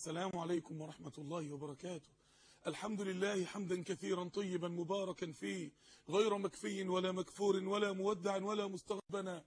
السلام عليكم ورحمة الله وبركاته الحمد لله حمدا كثيرا طيبا مباركا فيه غير مكفي ولا مكفور ولا مودع ولا مستغبنا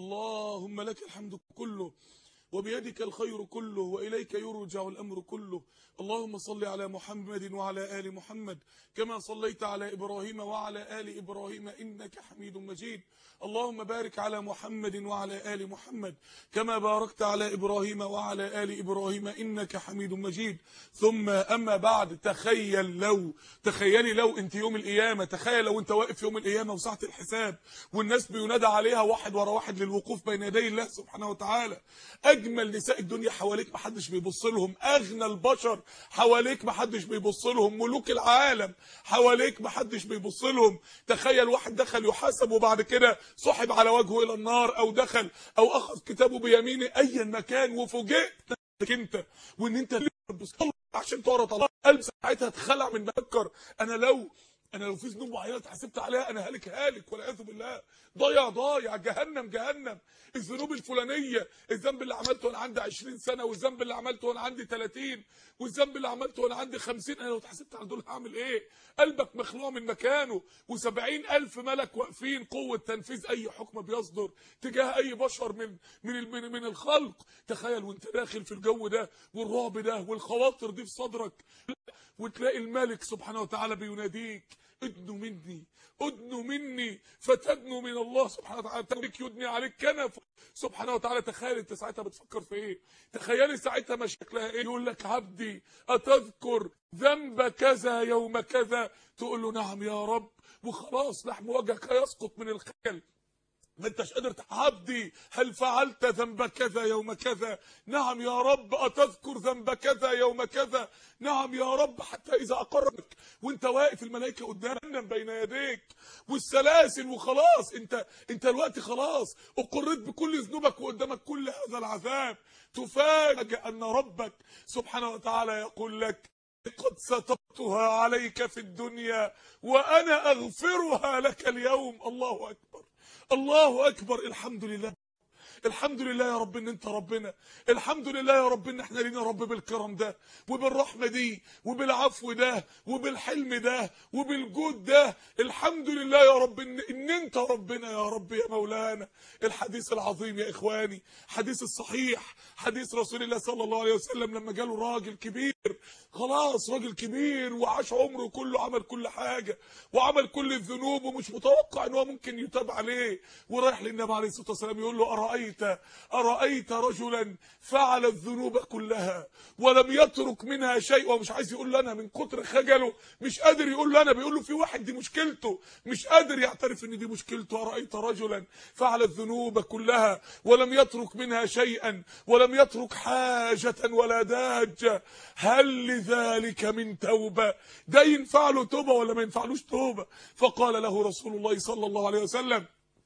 اللهم لك الحمد كله وبيدك الخير كله وإليك يرجع الأمر كله اللهم صل على محمد وعلى آل محمد كما صليت على إبراهيم وعلى آل إبراهيم إنك حميد مجيد اللهم بارك على محمد وعلى آل محمد كما باركت على إبراهيم وعلى آل إبراهيم إنك حميد مجيد ثم أما بعد تخيل لو تخيلي لو أنت يوم القيامة تخيل لو أنت واقف يوم القيامة وساعة الحساب والناس بينادى عليها واحد ورا واحد للوقوف بين يدي الله سبحانه وتعالى أجمل نساء الدنيا حواليك محدش بيبص لهم أغنى البشر حواليك محدش بيبص لهم ملوك العالم حواليك محدش بيبص لهم تخيل واحد دخل يحاسب وبعد كده صحب على وجهه الى النار او دخل او اخذ كتابه بيمينه ايا مكان وفوجئت انك انت وان انت بتصلي عشان تعرض الله قلب ساعتها اتخلع من بكر انا لو انا لو في ذنوب معينه اتحاسبت عليها انا هالك هالك والعياذ بالله ضايع ضايع جهنم جهنم الذنوب الفلانيه الذنب اللي عملته وانا عندي 20 سنه والذنب اللي عملته وانا عندي 30 والذنب اللي عملته وانا عندي 50 انا لو اتحاسبت على دول هعمل ايه قلبك مخلوع من مكانه و70 الف ملك واقفين قوه تنفيذ اي حكم بيصدر تجاه اي بشر من من من, من الخلق تخيل وانت داخل في الجو ده والرعب ده والخواطر دي في صدرك وتلاقي الملك سبحانه وتعالى بيناديك ادنوا مني ادنوا مني فتدنوا من الله سبحانه وتعالى تملك يدني عليك كنف سبحانه وتعالى تخيل انت ساعتها بتفكر في ايه تخيلي ساعتها مشاكلها ايه يقول لك عبدي اتذكر ذنب كذا يوم كذا تقول له نعم يا رب وخلاص لحم وجهك يسقط من الخجل ما انتش قادر عبدي هل فعلت ذنب كذا يوم كذا نعم يا رب أتذكر ذنب كذا يوم كذا نعم يا رب حتى إذا أقربك وانت واقف الملائكة قدام بين يديك والسلاسل وخلاص انت انت الوقت خلاص أقرت بكل ذنوبك وقدامك كل هذا العذاب تفاجأ أن ربك سبحانه وتعالى يقول لك قد سترتها عليك في الدنيا وأنا أغفرها لك اليوم الله أكبر الله اكبر الحمد لله الحمد لله يا رب ان انت ربنا الحمد لله يا رب ان احنا لينا رب بالكرم ده وبالرحمه دي وبالعفو ده وبالحلم ده وبالجود ده الحمد لله يا رب ان, إن انت ربنا يا رب يا مولانا الحديث العظيم يا اخواني حديث الصحيح حديث رسول الله صلى الله عليه وسلم لما جاله راجل كبير خلاص راجل كبير وعاش عمره كله عمل كل حاجه وعمل كل الذنوب ومش متوقع ان هو ممكن يتاب عليه ورايح للنبي عليه الصلاه والسلام يقول له ارايت أرأيت رجلا فعل الذنوب كلها ولم يترك منها شيء ومش عايز يقول لنا من كتر خجله مش قادر يقول لنا بيقول له في واحد دي مشكلته مش قادر يعترف ان دي مشكلته أرأيت رجلا فعل الذنوب كلها ولم يترك منها شيئا ولم يترك حاجة ولا داجة هل لذلك من توبة ده ينفع له توبة ولا ما ينفعلوش توبة فقال له رسول الله صلى الله عليه وسلم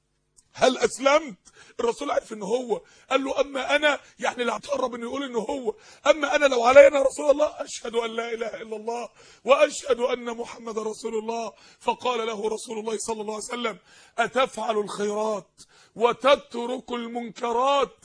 هل اسلمت الرسول عارف ان هو قال له اما انا يعني اللي هتقرب انه يقول ان هو اما انا لو علي انا رسول الله اشهد ان لا اله الا الله واشهد ان محمد رسول الله فقال له رسول الله صلى الله عليه وسلم اتفعل الخيرات وتترك المنكرات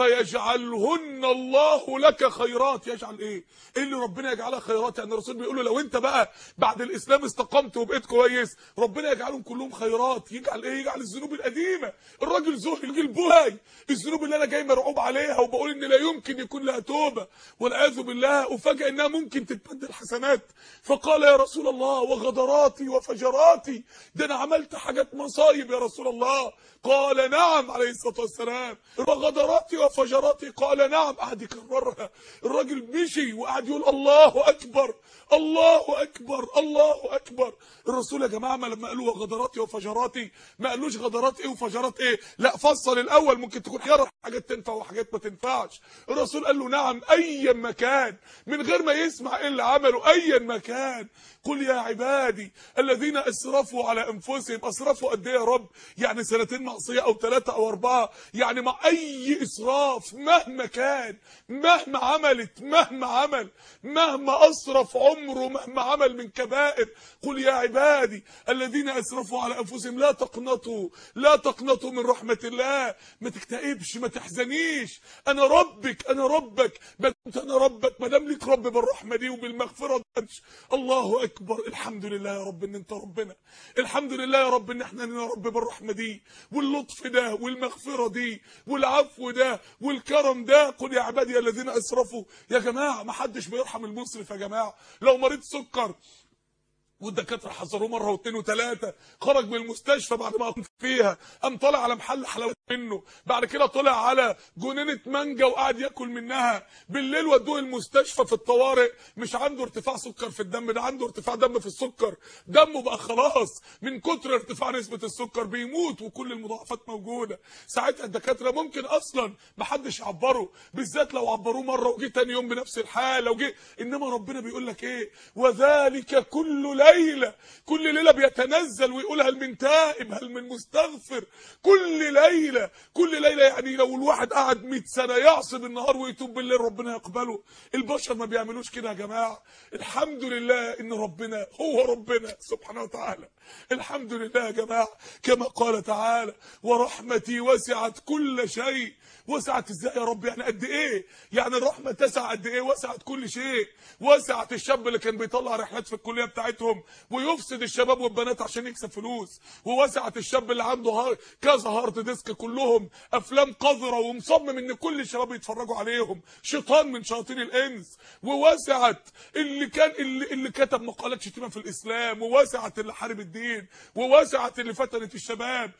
فيجعلهن الله لك خيرات يجعل ايه ايه اللي ربنا يجعلها خيرات يعني الرسول بيقول له لو انت بقى بعد الاسلام استقمت وبقيت كويس ربنا يجعلهم كلهم خيرات يجعل ايه يجعل الذنوب القديمه الراجل ذهل البوهي الذنوب اللي انا جاي مرعوب عليها وبقول ان لا يمكن يكون لها توبه والعياذ بالله افاجئ انها ممكن تتبدل حسنات فقال يا رسول الله وغدراتي وفجراتي ده انا عملت حاجات مصايب يا رسول الله قال نعم عليه الصلاه والسلام وغدراتي وفجراتي قال نعم قعد يكررها الراجل مشي وقعد يقول الله اكبر الله اكبر الله اكبر الرسول يا جماعه ما لما قالوا غدراتي وفجراتي ما قالوش غدرات ايه وفجرات ايه لا فصل الاول ممكن تكون خيار حاجات تنفع وحاجات ما تنفعش الرسول قال له نعم ايا مكان من غير ما يسمع ايه اللي عمله ايا مكان قل يا عبادي الذين اسرفوا على انفسهم اسرفوا قد ايه يا رب يعني سنتين معصيه او ثلاثه او اربعه يعني مع اي اسراف مهما كان مهما عملت مهما عمل مهما اسرف عمره مهما عمل من كبائر قل يا عبادي الذين اسرفوا على انفسهم لا تقنطوا لا تقنطوا من رحمه الله ما تكتئبش ما تحزنيش انا ربك انا ربك بل كنت انا ربك ما دام ليك رب بالرحمه دي وبالمغفره دي الله اكبر الحمد لله يا رب ان انت ربنا الحمد لله يا رب ان احنا لنا رب بالرحمه دي واللطف ده والمغفره دي والعفو ده والكرم ده قل يا عبادي الذين اسرفوا يا جماعه ما حدش بيرحم المسرف يا جماعه لو مريض سكر والدكاتره حذروه مره واثنين وثلاثه خرج من المستشفى بعد ما كان فيها قام طالع على محل حلويات منه بعد كده طلع على جنينه مانجا وقعد ياكل منها بالليل ودوه المستشفى في الطوارئ مش عنده ارتفاع سكر في الدم ده عنده ارتفاع دم في السكر دمه بقى خلاص من كتر ارتفاع نسبه السكر بيموت وكل المضاعفات موجوده ساعتها الدكاتره ممكن اصلا ما حدش يعبره بالذات لو عبروه مره وجه تاني يوم بنفس الحاله وجه انما ربنا بيقول لك ايه وذلك كل ليله كل ليله بيتنزل ويقول هل من تائب هل من مستغفر كل ليله كل ليله يعني لو الواحد قعد 100 سنه يعصب النهار ويتوب بالليل ربنا يقبله البشر ما بيعملوش كده يا جماعه الحمد لله ان ربنا هو ربنا سبحانه وتعالى الحمد لله يا جماعه كما قال تعالى ورحمتي وسعت كل شيء وسعت ازاي يا رب يعني قد ايه يعني الرحمه تسع قد ايه وسعت كل شيء وسعت الشاب اللي كان بيطلع رحلات في الكليه بتاعتهم ويفسد الشباب والبنات عشان يكسب فلوس ووسعت الشاب اللي عنده هار كذا هارد ديسك كلهم افلام قذره ومصمم ان كل الشباب يتفرجوا عليهم شيطان من شياطين الانس ووسعت اللي كان اللي, اللي كتب مقالات شتيمه في الاسلام ووسعت اللي حارب الدين ووسعت اللي فتنت الشباب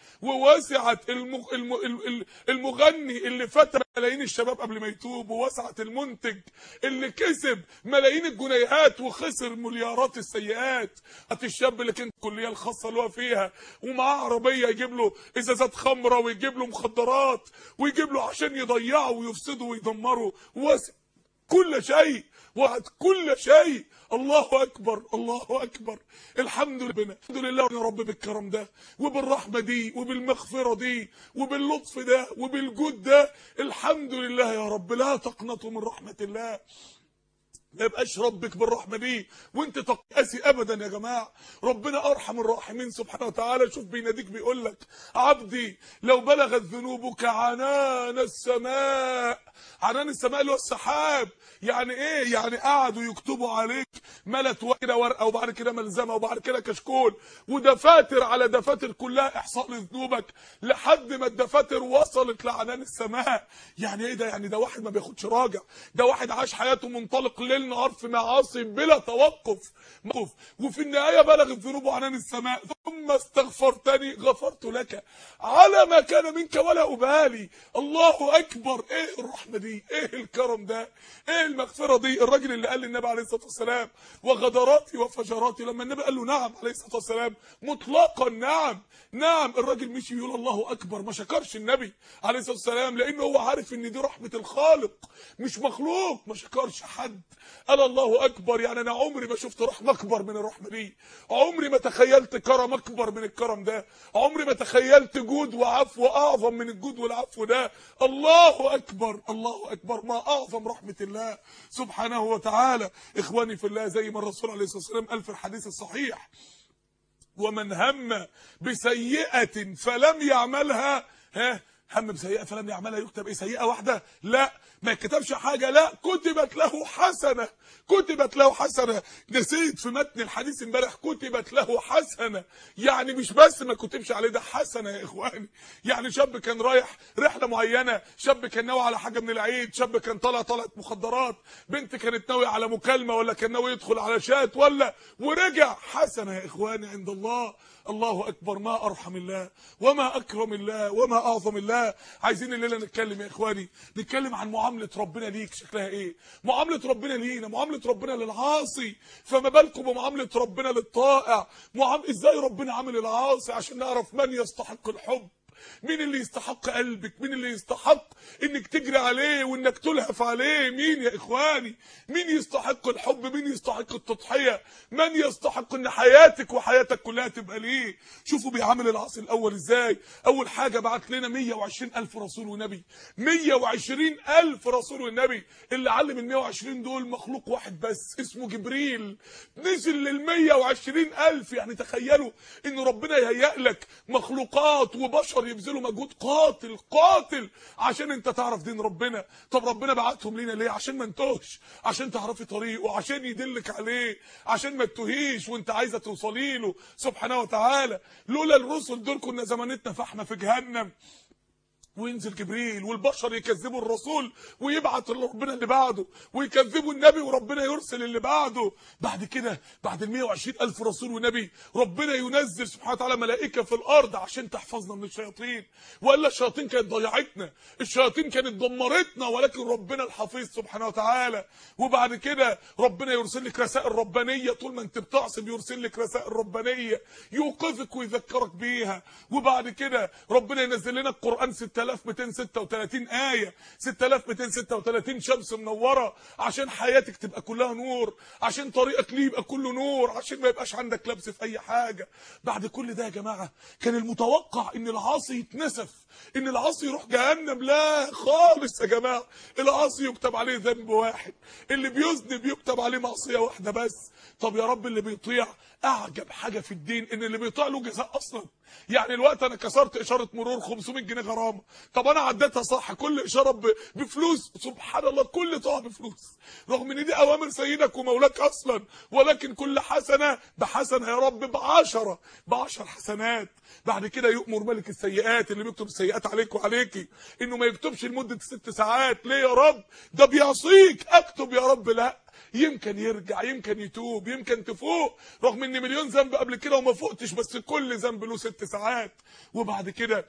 ووسعت المغ... الم... الم... المغني اللي فتن ملايين الشباب قبل ما يتوب ووسعت المنتج اللي كسب ملايين الجنيهات وخسر مليارات السيئات هات الشاب اللي كان الكليه الخاصه اللي هو فيها ومعاه عربيه يجيب له ازازات خمره ويجيب له مخدرات ويجيب له عشان يضيعه ويفسده ويدمره وسع كل شيء وعد كل شيء الله اكبر الله اكبر الحمد لله الحمد لله يا رب بالكرم ده وبالرحمه دي وبالمغفره دي وباللطف ده وبالجود ده الحمد لله يا رب لا تقنطوا من رحمه الله ما يبقاش ربك بالرحمه دي وانت تقاسي ابدا يا جماعه ربنا ارحم الراحمين سبحانه وتعالى شوف بيناديك بيقول لك عبدي لو بلغت ذنوبك عنان السماء عنان السماء اللي هو السحاب يعني ايه يعني قعدوا يكتبوا عليك ملت كده ورقه وبعد كده ملزمه وبعد كده كشكول ودفاتر على دفاتر كلها احصاء لذنوبك لحد ما الدفاتر وصلت لعنان السماء يعني ايه ده يعني ده واحد ما بياخدش راجع ده واحد عاش حياته منطلق ليل نهار في معاصي بلا توقف موقف وفي النهايه بلغت ذنوبه عنان السماء ثم استغفرتني غفرت لك على ما كان منك ولا ابالي الله اكبر ايه الرحمه دي ايه الكرم ده ايه المغفره دي الراجل اللي قال للنبي عليه الصلاه والسلام وغدراتي وفجراتي لما النبي قال له نعم عليه الصلاه والسلام مطلقا نعم نعم الراجل مشي يقول الله اكبر ما شكرش النبي عليه الصلاه والسلام لانه هو عارف ان دي رحمه الخالق مش مخلوق ما شكرش حد قال الله اكبر يعني انا عمري ما شفت رحمه اكبر من الرحمه دي عمري ما تخيلت كرم اكبر من الكرم ده عمري ما تخيلت جود وعفو اعظم من الجود والعفو ده الله اكبر الله اكبر ما اعظم رحمه الله سبحانه وتعالى اخواني في الله زي ما الرسول عليه الصلاه والسلام قال في الحديث الصحيح ومن هم بسيئه فلم يعملها ها هم بسيئه فلم يعملها يكتب ايه سيئه واحده لا ما يكتبش حاجه لا كتبت له حسنه كتبت له حسنه نسيت في متن الحديث امبارح كتبت له حسنه يعني مش بس ما كتبش عليه ده حسنه يا اخواني يعني شاب كان رايح رحله معينه شاب كان ناوي على حاجه من العيد شاب كان طالع طلعت مخدرات بنت كانت ناويه على مكالمه ولا كان ناوي يدخل على شات ولا ورجع حسنه يا اخواني عند الله الله اكبر ما ارحم الله وما اكرم الله وما اعظم الله عايزين الليله نتكلم يا اخواني نتكلم عن معامله ربنا ليك شكلها ايه معامله ربنا لينا معامله ربنا للعاصي فما بالكم بمعامله ربنا للطائع معام... ازاي ربنا عامل العاصي عشان نعرف من يستحق الحب مين اللي يستحق قلبك مين اللي يستحق انك تجري عليه وانك تلهف عليه مين يا اخواني مين يستحق الحب مين يستحق التضحيه من يستحق ان حياتك وحياتك كلها تبقى ليه شوفوا بيعامل العصر الاول ازاي اول حاجه بعت لنا 120 الف رسول ونبي 120 الف رسول ونبي اللي علم ال 120 دول مخلوق واحد بس اسمه جبريل نزل لل 120 الف يعني تخيلوا ان ربنا يهيئ لك مخلوقات وبشر يبذلوا مجهود قاتل قاتل عشان انت تعرف دين ربنا طب ربنا بعتهم لينا ليه عشان ما انتهش عشان تعرفي طريقه عشان يدلك عليه عشان ما تتوهيش وانت عايزه توصلي له سبحانه وتعالى لولا الرسل دول كنا زمانتنا فحمه في جهنم وينزل جبريل والبشر يكذبوا الرسول ويبعت ربنا اللي بعده ويكذبوا النبي وربنا يرسل اللي بعده بعد كده بعد ال 120 الف رسول ونبي ربنا ينزل سبحانه وتعالى ملائكه في الارض عشان تحفظنا من الشياطين والا الشياطين كانت ضيعتنا الشياطين كانت دمرتنا ولكن ربنا الحفيظ سبحانه وتعالى وبعد كده ربنا يرسل لك رسائل ربانيه طول ما انت بتعصي بيرسل لك رسائل ربانيه يوقظك ويذكرك بيها وبعد كده ربنا ينزل لنا القران 6236 آية 6236 شمس منورة عشان حياتك تبقى كلها نور عشان طريقك ليه يبقى كله نور عشان ما يبقاش عندك لبس في أي حاجة بعد كل ده يا جماعة كان المتوقع إن العاصي يتنسف إن العاصي يروح جهنم لا خالص يا جماعة العاصي يكتب عليه ذنب واحد اللي بيذنب يكتب عليه معصية واحدة بس طب يا رب اللي بيطيع أعجب حاجة في الدين إن اللي بيطيع له جزاء أصلا يعني الوقت انا كسرت اشاره مرور 500 جنيه غرامه طب انا عديتها صح كل اشاره ب- بفلوس سبحان الله كل طاعه بفلوس رغم ان دي اوامر سيدك ومولاك اصلا ولكن كل حسنه بحسنه يا رب بعشرة بعشر حسنات بعد كده يؤمر ملك السيئات اللي بيكتب السيئات عليك وعليكي انه ما يكتبش لمده ست ساعات ليه يا رب ده بيعصيك اكتب يا رب لا يمكن يرجع يمكن يتوب يمكن تفوق رغم ان مليون ذنب قبل كده وما فوقتش بس كل ذنب له ست ساعات وبعد كده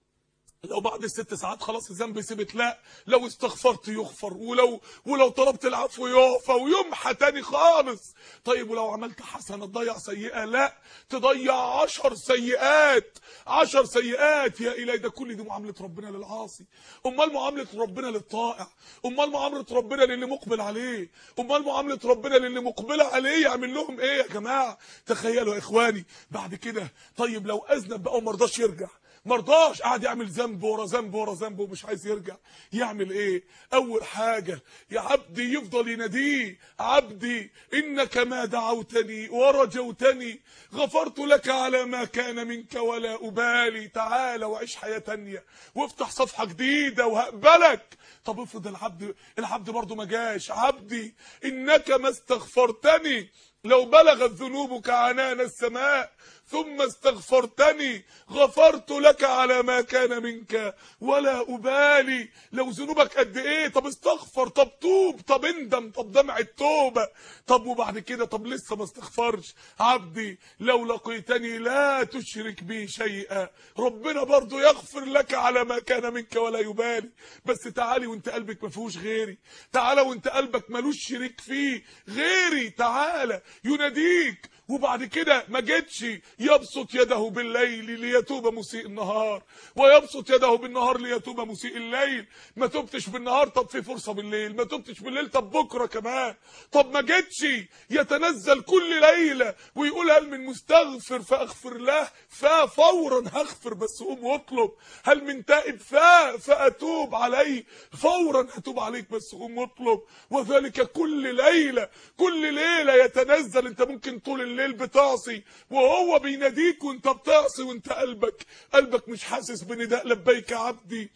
لو بعد الست ساعات خلاص الذنب ثبت لا لو استغفرت يغفر ولو ولو طلبت العفو يعفى ويمحى تاني خالص طيب ولو عملت حسنه تضيع سيئه لا تضيع عشر سيئات عشر سيئات يا الهي ده كل دي معامله ربنا للعاصي امال معامله ربنا للطائع امال معامله ربنا للي مقبل عليه امال معامله ربنا للي مقبله عليه يعمل لهم ايه يا جماعه تخيلوا يا اخواني بعد كده طيب لو اذنب بقى وما رضاش يرجع مرضاش قاعد يعمل ذنب ورا ذنب ورا ذنب ومش عايز يرجع يعمل ايه اول حاجه يا عبدي يفضل يناديه عبدي انك ما دعوتني ورجوتني غفرت لك على ما كان منك ولا ابالي تعال وعيش حياه تانية وافتح صفحه جديده وهقبلك طب افرض العبد العبد برضه ما جاش عبدي انك ما استغفرتني لو بلغت ذنوبك عنان السماء ثم استغفرتني غفرت لك على ما كان منك ولا أبالي لو ذنوبك قد ايه طب استغفر طب توب طب اندم طب دمع التوبة طب وبعد كده طب لسه ما استغفرش عبدي لو لقيتني لا تشرك بي شيئا ربنا برضو يغفر لك على ما كان منك ولا يبالي بس تعالي وانت قلبك ما فيهوش غيري تعالى وانت قلبك ملوش شريك فيه غيري تعالى يناديك وبعد كده ما جتش يبسط يده بالليل ليتوب مسيء النهار ويبسط يده بالنهار ليتوب مسيء الليل ما تبتش بالنهار طب في فرصة بالليل ما تبتش بالليل طب بكرة كمان طب ما جتش يتنزل كل ليلة ويقول هل من مستغفر فاغفر له ففورا هغفر بس قوم واطلب هل من تائب فا فاتوب عليه فورا هتوب عليك بس قوم واطلب وذلك كل ليلة كل ليلة يتنزل انت ممكن طول الليل بتعصي وهو بيناديك وانت بتعصي وانت قلبك قلبك مش حاسس بنداء لبيك يا عبدي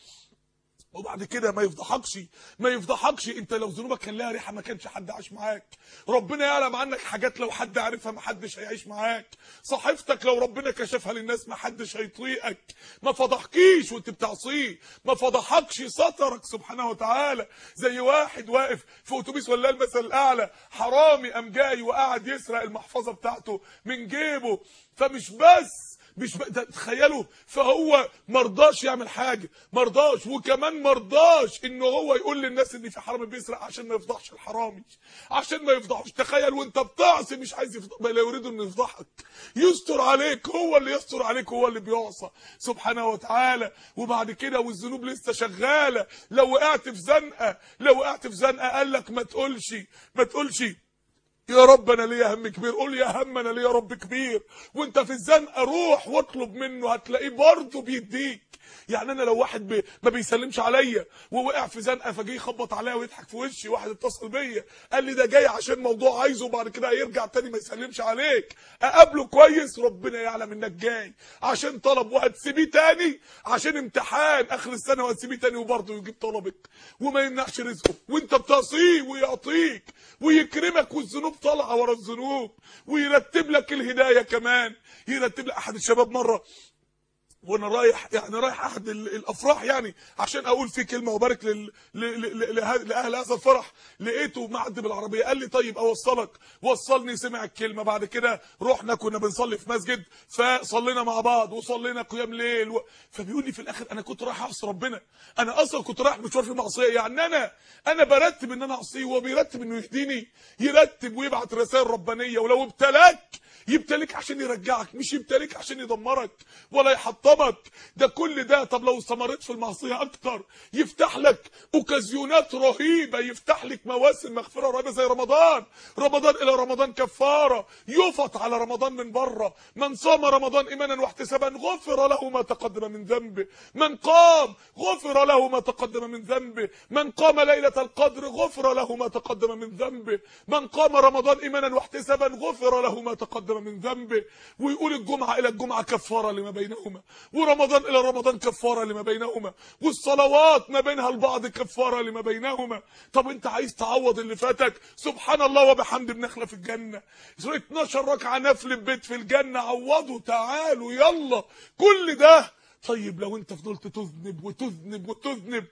وبعد كده ما يفضحكش ما يفضحكش انت لو ذنوبك كان لها ريحه ما كانش حد عاش معاك ربنا يعلم عنك حاجات لو حد عرفها ما حدش هيعيش معاك صحيفتك لو ربنا كشفها للناس ما حدش هيطيقك ما فضحكيش وانت بتعصيه ما فضحكش سترك سبحانه وتعالى زي واحد واقف في اتوبيس ولا المثل الاعلى حرامي قام جاي وقعد يسرق المحفظه بتاعته من جيبه فمش بس مش بقى تخيلوا فهو مرضاش يعمل حاجه مرضاش وكمان مرضاش ان هو يقول للناس ان في حرامي بيسرق عشان ما يفضحش الحرامي عشان ما يفضحوش تخيل وانت بتعصي مش عايز يفضح لا يريد انه يفضحك يستر عليك هو اللي يستر عليك هو اللي بيعصى سبحانه وتعالى وبعد كده والذنوب لسه شغاله لو وقعت في زنقه لو وقعت في زنقه قال لك ما تقولش ما تقولش يا رب انا ليا هم كبير قول يا هم انا ليا رب كبير وانت في الزنقه روح واطلب منه هتلاقيه برضه بيديك يعني انا لو واحد بي ما بيسلمش عليا ووقع في زنقه فجه يخبط عليا ويضحك في وشي واحد اتصل بيا قال لي ده جاي عشان موضوع عايزه وبعد كده هيرجع تاني ما يسلمش عليك اقابله كويس ربنا يعلم انك جاي عشان طلب وهتسيبيه تاني عشان امتحان اخر السنه وهتسيبيه تاني وبرضه يجيب طلبك وما يمنعش رزقه وانت بتعصيه ويعطيك ويكرمك والذنوب طالعه ورا الذنوب ويرتب لك الهدايه كمان يرتب لك احد الشباب مره وانا رايح يعني رايح احد ال- الافراح يعني عشان اقول فيه كلمه وبارك لل... ل... ل... ل... له- لاهل هذا الفرح لقيته معدي بالعربيه قال لي طيب اوصلك وصلني سمع الكلمه بعد كده رحنا كنا بنصلي في مسجد فصلينا مع بعض وصلينا قيام ليل و... فبيقول لي في الاخر انا كنت رايح اعصي ربنا انا اصلا كنت رايح مشوار في معصيه يعني انا انا برتب ان انا اعصيه وهو بيرتب انه يهديني يرتب ويبعت رسائل ربانيه ولو ابتلاك يبتليك عشان يرجعك مش يبتليك عشان يدمرك ولا يحطمك ده كل ده طب لو استمريت في المعصيه اكتر يفتح لك اوكازيونات رهيبه يفتح لك مواسم مغفره رهيبه زي رمضان رمضان الى رمضان كفاره يفط على رمضان من بره من صام رمضان ايمانا واحتسابا غفر له ما تقدم من ذنبه من قام غفر له ما تقدم من ذنبه من قام ليله القدر غفر له ما تقدم من ذنبه من قام رمضان ايمانا واحتسابا غفر له ما تقدم من ذنبه ويقول الجمعه الى الجمعه كفاره لما بينهما ورمضان الى رمضان كفاره لما بينهما والصلوات ما بينها البعض كفاره لما بينهما طب انت عايز تعوض اللي فاتك سبحان الله وبحمد بنخله في الجنه 12 ركعه نفل بيت في الجنه عوضوا تعالوا يلا كل ده طيب لو انت فضلت تذنب وتذنب وتذنب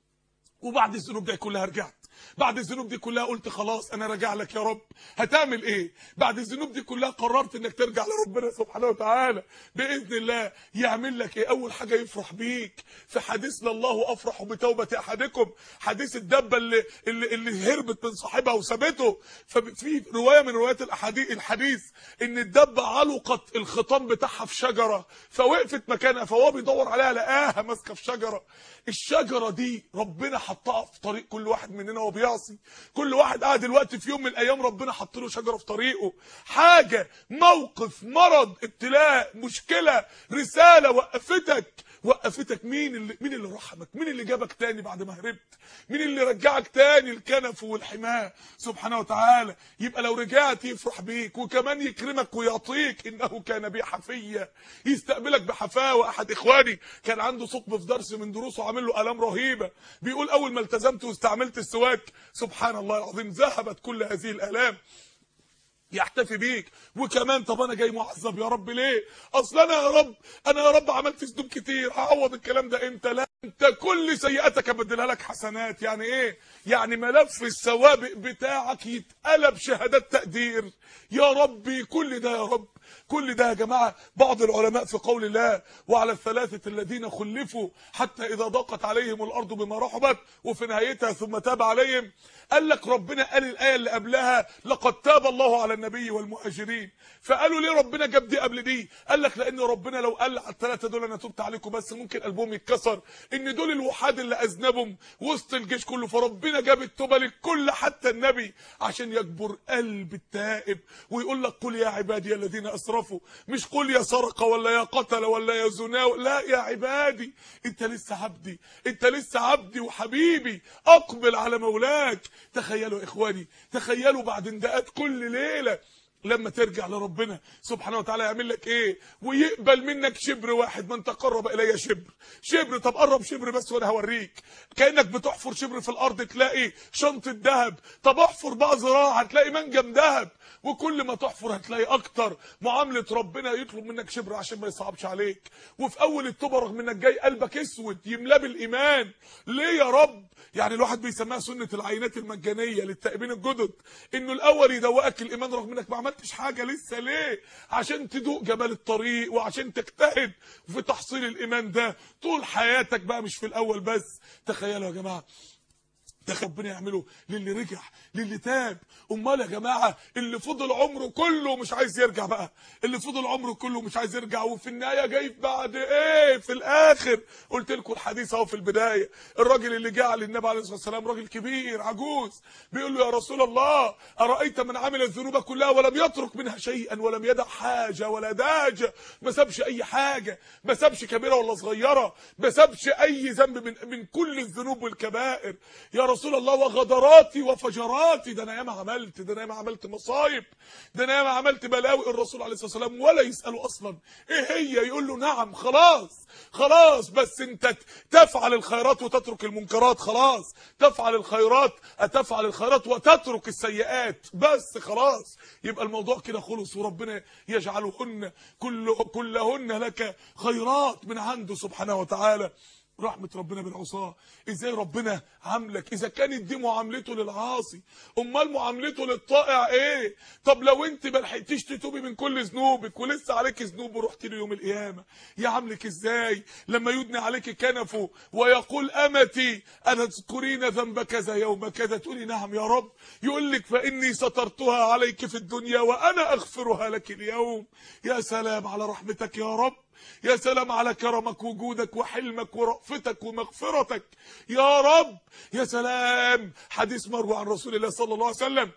وبعد الذنوب دي كلها رجعت بعد الذنوب دي كلها قلت خلاص انا راجع لك يا رب هتعمل ايه بعد الذنوب دي كلها قررت انك ترجع لربنا سبحانه وتعالى باذن الله يعمل لك ايه اول حاجه يفرح بيك في حديثنا الله افرح بتوبه احدكم حديث الدبه اللي اللي, اللي هربت من صاحبها وسابته ففي روايه من روايات الاحاديث الحديث ان الدبه علقت الخطام بتاعها في شجره فوقفت مكانها فهو بيدور عليها لقاها ماسكه في شجره الشجره دي ربنا حطها في طريق كل واحد مننا وهو بيعصي كل واحد قاعد دلوقتي في يوم من الايام ربنا حط له شجره في طريقه حاجه موقف مرض ابتلاء مشكله رساله وقفتك وقفتك مين اللي مين اللي رحمك مين اللي جابك تاني بعد ما هربت مين اللي رجعك تاني الكنف والحماه سبحانه وتعالى يبقى لو رجعت يفرح بيك وكمان يكرمك ويعطيك انه كان بي حفيا يستقبلك بحفاوه احد اخواني كان عنده ثقب في درس من دروسه عامل له الام رهيبه بيقول اول ما التزمت واستعملت السواك سبحان الله العظيم ذهبت كل هذه الالام يحتفي بيك وكمان طب انا جاي معذب يا رب ليه اصل انا يا رب انا يا رب عملت ذنوب كتير هعوض الكلام ده امتى لا انت كل سيئاتك ابدلها لك حسنات يعني ايه يعني ملف السوابق بتاعك يتقلب شهادات تقدير يا ربي كل ده يا رب كل ده يا جماعة بعض العلماء في قول الله وعلى الثلاثة الذين خلفوا حتى إذا ضاقت عليهم الأرض بما رحبت وفي نهايتها ثم تاب عليهم قال لك ربنا قال الآية اللي قبلها لقد تاب الله على النبي والمهاجرين فقالوا ليه ربنا جاب دي قبل دي قال لك لأن ربنا لو قال على الثلاثة دول أنا تبت عليكم بس ممكن قلبهم يتكسر إن دول الوحاد اللي أذنبهم وسط الجيش كله فربنا جاب التوبة للكل حتى النبي عشان يجبر قلب التائب ويقول لك قل يا عبادي الذين أسرفوا مش قل يا سرق ولا يا قتل ولا يا زنا لا يا عبادي انت لسه عبدي انت لسه عبدي وحبيبي اقبل على مولاك تخيلوا يا اخواني تخيلوا بعد انداءات كل ليله لما ترجع لربنا سبحانه وتعالى يعمل لك ايه ويقبل منك شبر واحد من تقرب الي شبر شبر طب قرب شبر بس وانا هوريك كانك بتحفر شبر في الارض تلاقي شنطه ذهب طب احفر بقى ذراع هتلاقي منجم ذهب وكل ما تحفر هتلاقي اكتر معامله ربنا يطلب منك شبر عشان ما يصعبش عليك وفي اول التوبه رغم انك جاي قلبك اسود يملاه بالايمان ليه يا رب يعني الواحد بيسميها سنه العينات المجانيه للتائبين الجدد انه الاول يدوقك الايمان رغم انك ما عملتش عملتش حاجه لسه ليه عشان تدوق جمال الطريق وعشان تجتهد في تحصيل الايمان ده طول حياتك بقى مش في الاول بس تخيلوا يا جماعه ده ربنا يعمله للي رجع للي تاب امال يا جماعه اللي فضل عمره كله مش عايز يرجع بقى اللي فضل عمره كله مش عايز يرجع وفي النهايه جاي بعد ايه في الاخر قلت لكم الحديث اهو في البدايه الراجل اللي جه للنبي عليه الصلاه والسلام راجل كبير عجوز بيقول له يا رسول الله ارايت من عمل الذنوب كلها ولم يترك منها شيئا ولم يدع حاجه ولا داجه ما سابش اي حاجه ما سابش كبيره ولا صغيره ما سابش اي ذنب من من كل الذنوب والكبائر يا رسول الله وغدراتي وفجراتي ده انا ياما عملت ده انا ياما عملت مصايب ده انا ياما عملت بلاوي الرسول عليه الصلاه والسلام ولا يساله اصلا ايه هي يقول له نعم خلاص خلاص بس انت تفعل الخيرات وتترك المنكرات خلاص تفعل الخيرات تفعل الخيرات وتترك السيئات بس خلاص يبقى الموضوع كده خلص وربنا يجعلهن كل كلهن لك خيرات من عنده سبحانه وتعالى رحمة ربنا بالعصاة ازاي ربنا عاملك اذا كانت دي معاملته للعاصي امال معاملته للطائع ايه طب لو انت ما لحقتيش تتوبي من كل ذنوبك ولسه عليك ذنوب ورحت له يوم القيامه يعاملك ازاي لما يدني عليك كنفه ويقول امتي انا تذكرين ذنب كذا يوم كذا تقولي نعم يا رب يقول لك فاني سترتها عليك في الدنيا وانا اغفرها لك اليوم يا سلام على رحمتك يا رب يا سلام على كرمك وجودك وحلمك ورأفتك ومغفرتك يا رب يا سلام حديث مروي عن رسول الله صلى الله عليه وسلم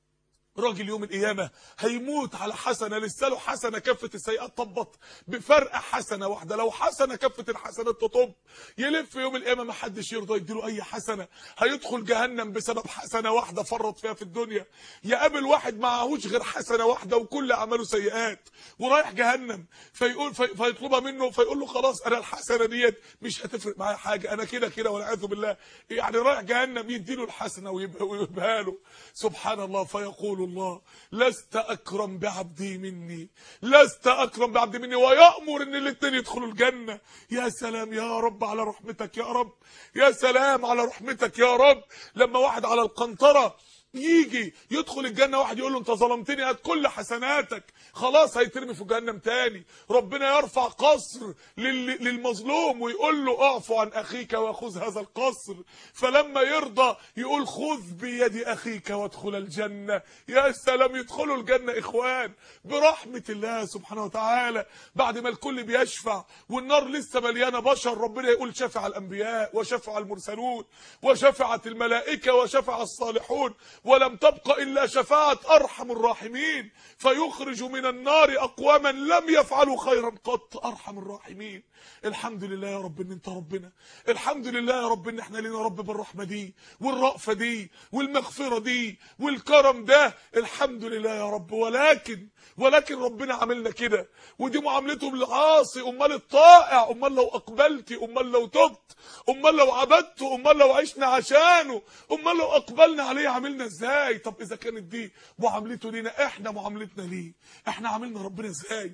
راجل يوم القيامه هيموت على حسنه لسه له حسنه كفه السيئات طبط بفرق حسنه واحده لو حسنه كفه الحسنات تطب يلف يوم القيامه ما حدش يرضى يديله اي حسنه هيدخل جهنم بسبب حسنه واحده فرط فيها في الدنيا يقابل واحد معهوش غير حسنه واحده وكل اعماله سيئات ورايح جهنم فيقول في فيطلبها منه فيقول له خلاص انا الحسنه ديت مش هتفرق معايا حاجه انا كده كده والعياذ بالله يعني رايح جهنم يديله الحسنه ويبقى له سبحان الله فيقول الله لست اكرم بعبدي مني لست اكرم بعبدي مني ويامر ان الاثنين يدخلوا الجنه يا سلام يا رب على رحمتك يا رب يا سلام على رحمتك يا رب لما واحد على القنطره يجي يدخل الجنة واحد يقول له انت ظلمتني هات كل حسناتك خلاص هيترمي في جهنم تاني ربنا يرفع قصر لل... للمظلوم ويقول له اعفو عن اخيك واخذ هذا القصر فلما يرضى يقول خذ بيد اخيك وادخل الجنة يا سلام يدخلوا الجنة اخوان برحمة الله سبحانه وتعالى بعد ما الكل بيشفع والنار لسه مليانة بشر ربنا يقول شفع الانبياء وشفع المرسلون وشفعت الملائكة وشفع الصالحون ولم تبق إلا شفاعة أرحم الراحمين فيخرج من النار أقواما لم يفعلوا خيرا قط أرحم الراحمين الحمد لله يا رب ان انت ربنا الحمد لله يا رب ان احنا لنا رب بالرحمة دي والرأفة دي والمغفرة دي والكرم ده الحمد لله يا رب ولكن ولكن ربنا عاملنا كده ودي معاملته بالعاصي امال الطائع امال لو اقبلتي امال لو تبت امال لو عبدت امال لو عشنا عشانه امال لو اقبلنا عليه عاملنا ازاي طب اذا كانت دي معاملته لينا احنا معاملتنا ليه احنا عاملنا ربنا ازاي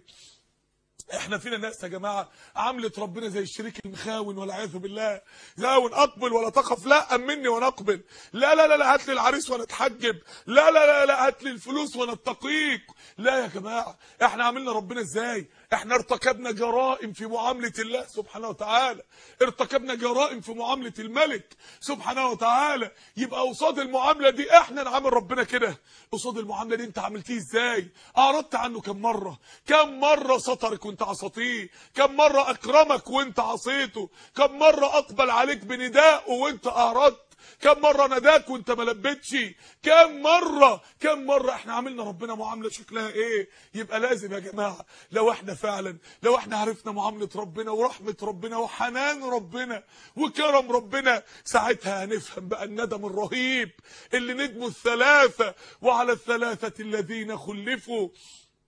احنا فينا ناس يا جماعه عملت ربنا زي الشريك المخاون والعياذ بالله زاون اقبل ولا تخف لا امني وانا اقبل لا لا لا, لا هات لي العريس وانا اتحجب لا لا لا لا هات لي الفلوس وانا اتقيك لا يا جماعه احنا عملنا ربنا ازاي احنا ارتكبنا جرائم في معامله الله سبحانه وتعالى ارتكبنا جرائم في معامله الملك سبحانه وتعالى يبقى قصاد المعامله دي احنا نعامل ربنا كده قصاد المعامله دي انت عملتيه ازاي اعرضت عنه كم مره كم مره سترك وانت عصيتيه كم مره اكرمك وانت عصيته كم مره اقبل عليك بندائه وانت اعرضت كم مرة نداك وانت ما لبيتش كم مرة كم مرة احنا عملنا ربنا معاملة شكلها ايه يبقى لازم يا جماعة لو احنا فعلا لو احنا عرفنا معاملة ربنا ورحمة ربنا وحنان ربنا وكرم ربنا ساعتها هنفهم بقى الندم الرهيب اللي ندموا الثلاثة وعلى الثلاثة الذين خلفوا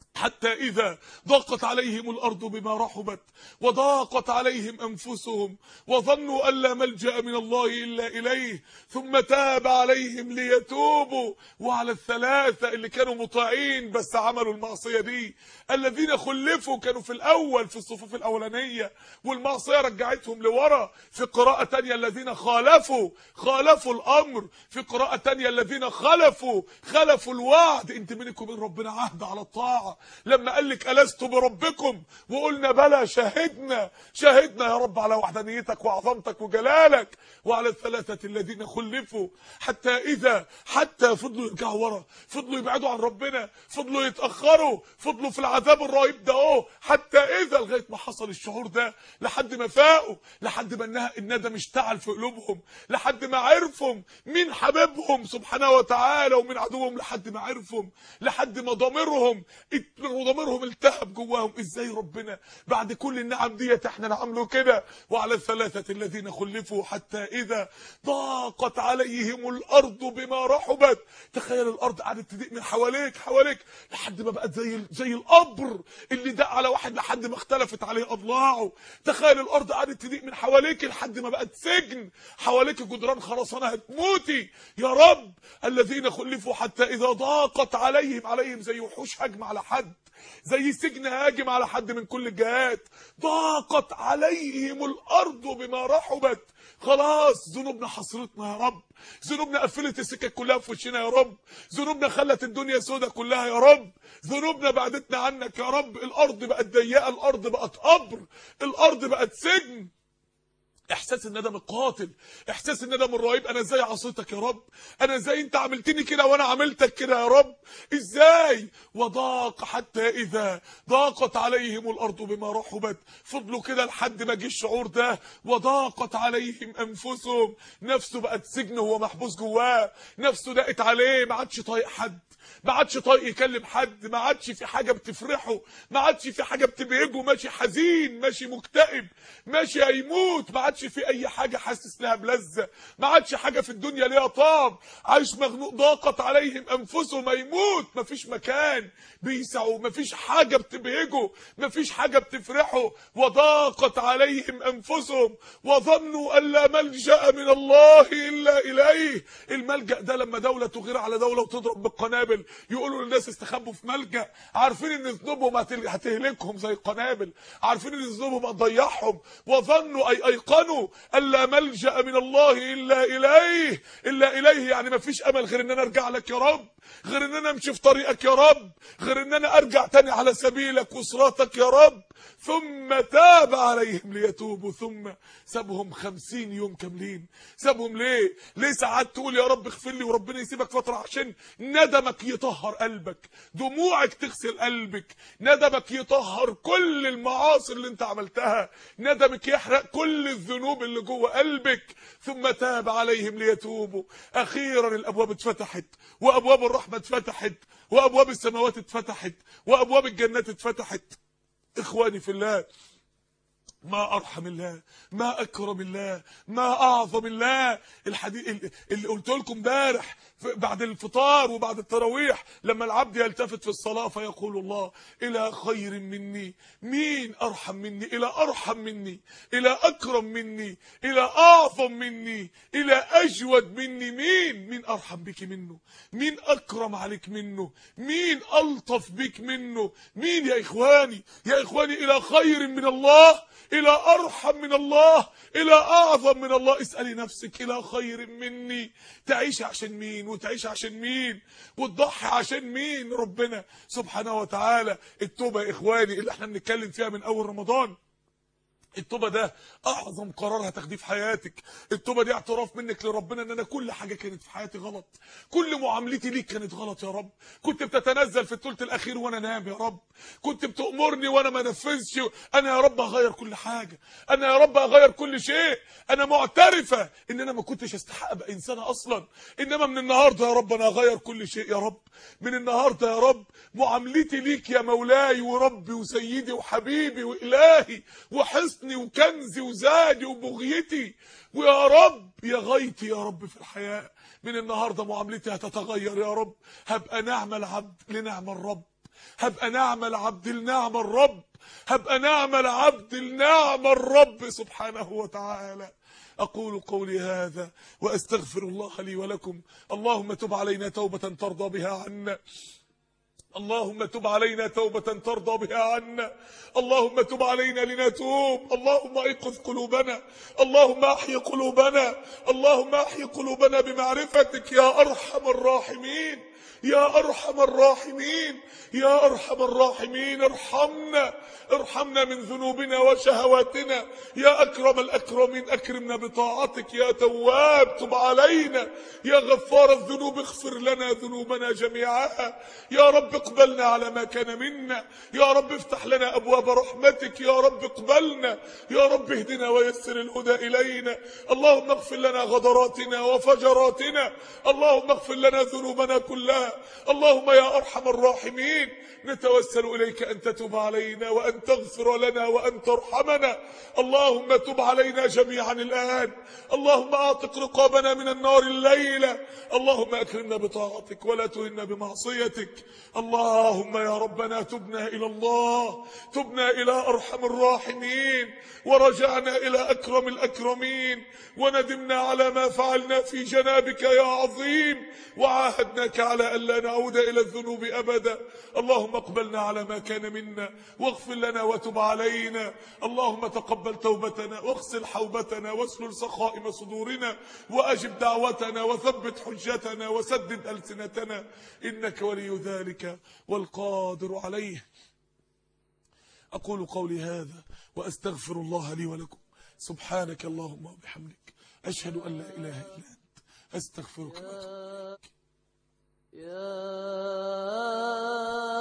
حتى إذا ضاقت عليهم الأرض بما رحبت وضاقت عليهم أنفسهم وظنوا أن لا ملجأ من الله إلا إليه ثم تاب عليهم ليتوبوا وعلى الثلاثة اللي كانوا مطاعين بس عملوا المعصية دي الذين خلفوا كانوا في الأول في الصفوف الأولانية والمعصية رجعتهم لورا في قراءة تانية الذين خالفوا خالفوا الأمر في قراءة تانية الذين خلفوا خلفوا الوعد انت بينك وبين ربنا عهد على الطاعة لما قال لك ألست بربكم وقلنا بلى شهدنا شهدنا يا رب على وحدانيتك وعظمتك وجلالك وعلى الثلاثة الذين خلفوا حتى إذا حتى فضلوا يرجعوا ورا فضلوا يبعدوا عن ربنا فضلوا يتأخروا فضلوا في العذاب الرهيب ده اهو حتى إذا لغاية ما حصل الشعور ده لحد ما فاقوا لحد ما النها- الندم اشتعل في قلوبهم لحد ما عرفهم مين حبيبهم سبحانه وتعالى ومن عدوهم لحد ما عرفهم لحد ما ضميرهم ات- ضميرهم التهب جواهم ازاي ربنا بعد كل النعم ديت احنا نعمله كده وعلى الثلاثة الذين خلفوا حتى إذا ضاقت عليهم الأرض بما رحبت تخيل الأرض قعدت تضيق من حواليك حواليك لحد ما بقت زي زي القبر اللي دق على واحد لحد ما اختلفت عليه أضلاعه تخيل الأرض قعدت تضيق من حواليك لحد ما بقت سجن حواليك جدران خرسانة هتموتي يا رب الذين خلفوا حتى إذا ضاقت عليهم عليهم زي وحوش هجم على حد زي سجن هاجم على حد من كل الجهات ضاقت عليهم الارض بما رحبت خلاص ذنوبنا حصرتنا يا رب ذنوبنا قفلت السكك كلها في وشنا يا رب ذنوبنا خلت الدنيا سودة كلها يا رب ذنوبنا بعدتنا عنك يا رب الارض بقت ضيقه الارض بقت قبر الارض بقت سجن احساس الندم القاتل احساس الندم الرهيب انا ازاي عصيتك يا رب انا ازاي انت عملتني كده وانا عملتك كده يا رب ازاي وضاق حتى اذا ضاقت عليهم الارض بما رحبت فضلوا كده لحد ما جه الشعور ده وضاقت عليهم انفسهم نفسه بقت سجن هو محبوس جواه نفسه ضاقت عليه ما عادش طايق حد ما عادش طايق يكلم حد ما عادش في حاجه بتفرحه ما عادش في حاجه بتبهجه ماشي حزين ماشي مكتئب ماشي هيموت ما عادش في اي حاجه حاسس لها بلذه ما عادش حاجه في الدنيا ليها طعم عايش مخنوق ضاقت عليهم انفسهم هيموت ما فيش مكان بيسعوا ما فيش حاجه بتبهجه ما فيش حاجه بتفرحه وضاقت عليهم انفسهم وظنوا ان لا ملجا من الله الا اليه الملجا ده لما دوله تغير على دوله وتضرب بالقنابل يقولوا للناس استخبوا في ملجا عارفين ان ذنوبهم هتل- هتهلكهم زي القنابل عارفين ان ذنوبهم هتضيعهم وظنوا اي ايقنوا ان لا ملجا من الله الا اليه الا اليه يعني ما فيش امل غير ان انا ارجع لك يا رب غير ان انا امشي في طريقك يا رب غير ان انا ارجع تاني على سبيلك وصراطك يا رب ثم تاب عليهم ليتوبوا ثم سابهم خمسين يوم كاملين سابهم ليه ليه ساعات تقول يا رب اغفر لي وربنا يسيبك فترة عشان ندمك يطهر قلبك دموعك تغسل قلبك ندمك يطهر كل المعاصي اللي انت عملتها ندمك يحرق كل الذنوب اللي جوه قلبك ثم تاب عليهم ليتوبوا اخيرا الابواب اتفتحت وابواب الرحمه اتفتحت وابواب السماوات اتفتحت وابواب الجنات اتفتحت اخواني في الله ما ارحم الله ما اكرم الله ما اعظم الله الحديث اللي قلت لكم امبارح ف- بعد الفطار وبعد التراويح لما العبد يلتفت في الصلاه فيقول الله الى خير مني مين ارحم مني الى ارحم مني الى اكرم مني الى اعظم مني الى اجود مني مين مين ارحم بك منه مين اكرم عليك منه مين الطف بك منه مين يا اخواني يا اخواني الى خير من الله الى ارحم من الله الى اعظم من الله اسالي نفسك الى خير مني تعيش عشان مين وتعيش عشان مين وتضحي عشان مين ربنا سبحانه وتعالى التوبه يا اخواني اللي احنا بنتكلم فيها من اول رمضان التوبه ده اعظم قرار هتاخديه في حياتك التوبه دي اعتراف منك لربنا ان انا كل حاجه كانت في حياتي غلط كل معاملتي ليك كانت غلط يا رب كنت بتتنزل في الثلث الاخير وانا نام يا رب كنت بتامرني وانا ما نفذش انا يا رب هغير كل حاجه انا يا رب هغير كل شيء انا معترفه ان انا ما كنتش استحق ابقى انسانه اصلا انما من النهارده يا رب انا هغير كل شيء يا رب من النهارده يا رب معاملتي ليك يا مولاي وربي وسيدي وحبيبي والهي وحصني وكنزي وزادي وبغيتي ويا رب يا غايتي يا رب في الحياه من النهارده معاملتي هتتغير يا رب هبقى نعم العبد لنعم الرب هبقى نعم العبد النعم الرب هبقى نعم العبد النعم الرب سبحانه وتعالى أقول قولي هذا وأستغفر الله لي ولكم اللهم تب علينا توبة ترضى بها عنا اللهم تب علينا توبة ترضى بها عنا اللهم تب علينا لنتوب اللهم ايقظ قلوبنا اللهم احي قلوبنا اللهم احي قلوبنا بمعرفتك يا ارحم الراحمين يا ارحم الراحمين يا ارحم الراحمين ارحمنا ارحمنا من ذنوبنا وشهواتنا يا اكرم الاكرمين اكرمنا بطاعتك يا تواب تب علينا يا غفار الذنوب اغفر لنا ذنوبنا جميعها يا رب اقبلنا على ما كان منا يا رب افتح لنا ابواب رحمتك يا رب اقبلنا يا رب اهدنا ويسر الهدى الينا اللهم اغفر لنا غدراتنا وفجراتنا اللهم اغفر لنا ذنوبنا كلها اللهم يا ارحم الراحمين نتوسل اليك ان تتوب علينا وان تغفر لنا وان ترحمنا اللهم تب علينا جميعا الان اللهم اعتق رقابنا من النار الليله اللهم اكرمنا بطاعتك ولا تهنا بمعصيتك اللهم يا ربنا تبنا الى الله تبنا الى ارحم الراحمين ورجعنا الى اكرم الاكرمين وندمنا على ما فعلنا في جنابك يا عظيم وعاهدناك على الا نعود الى الذنوب ابدا اللهم اقبلنا على ما كان منا واغفر لنا وتب علينا اللهم تقبل توبتنا واغسل حوبتنا واسلل سخائم صدورنا واجب دعوتنا وثبت حجتنا وسدد السنتنا انك ولي ذلك والقادر عليه اقول قولي هذا واستغفر الله لي ولكم سبحانك اللهم وبحمدك اشهد ان لا اله الا انت استغفرك واتوب يا